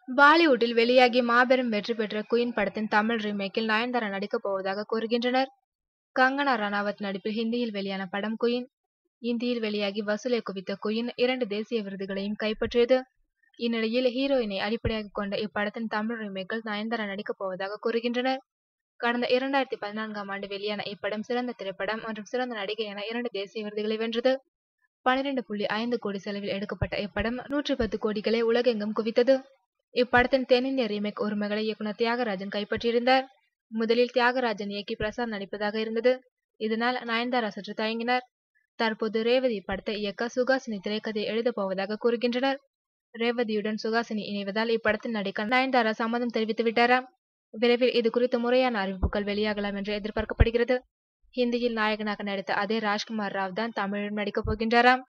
பாலிவுட்டில் வெளியாகி மாபெரும் வெற்றி பெற்ற குயின் படத்தின் தமிழ் ரீமேக்கில் நயன்தாரா நடிக்கப் போவதாக கூறுகின்றனர் கங்கனா ரணாவத் நடிப்பில் ஹிந்தியில் வெளியான படம் குயின் இந்தியில் வெளியாகி வசூலை குவித்த குயின் இரண்டு தேசிய விருதுகளையும் கைப்பற்றியது இந்நிலையில் ஹீரோயினை அடிப்படையாக கொண்ட இப்படத்தின் தமிழ் ரீமேக்கில் நயன்தாரா நடிக்கப் போவதாக கூறுகின்றனர் கடந்த இரண்டாயிரத்தி பதினான்காம் ஆண்டு வெளியான இப்படம் சிறந்த திரைப்படம் மற்றும் சிறந்த நடிகை என இரண்டு தேசிய விருதுகளை வென்றது பனிரெண்டு புள்ளி ஐந்து கோடி செலவில் எடுக்கப்பட்ட இப்படம் நூற்றி பத்து கோடிகளை உலகெங்கும் குவித்தது இப்படத்தின் தென்னிந்திய ரீமேக் உரிமைகளை இயக்குனர் தியாகராஜன் கைப்பற்றியிருந்தார் முதலில் தியாகராஜன் இயக்கி பிரசாத் நடிப்பதாக இருந்தது இதனால் நயன்தாரா சற்று தயங்கினார் தற்போது ரேவதி படத்தை இயக்க சுகாசினி திரைக்கதையை எழுதப் போவதாக கூறுகின்றனர் ரேவதியுடன் சுகாசினி இணைவதால் இப்படத்தில் நடிக்க நயன்தாரா சம்மதம் தெரிவித்து விட்டாராம் விரைவில் இது குறித்த முறையான அறிவிப்புகள் வெளியாகலாம் என்று எதிர்பார்க்கப்படுகிறது ஹிந்தியில் நாயகனாக நடித்த அதே ராஜ்குமார் ராவ் தான் தமிழில் நடிக்கப் போகின்றாராம்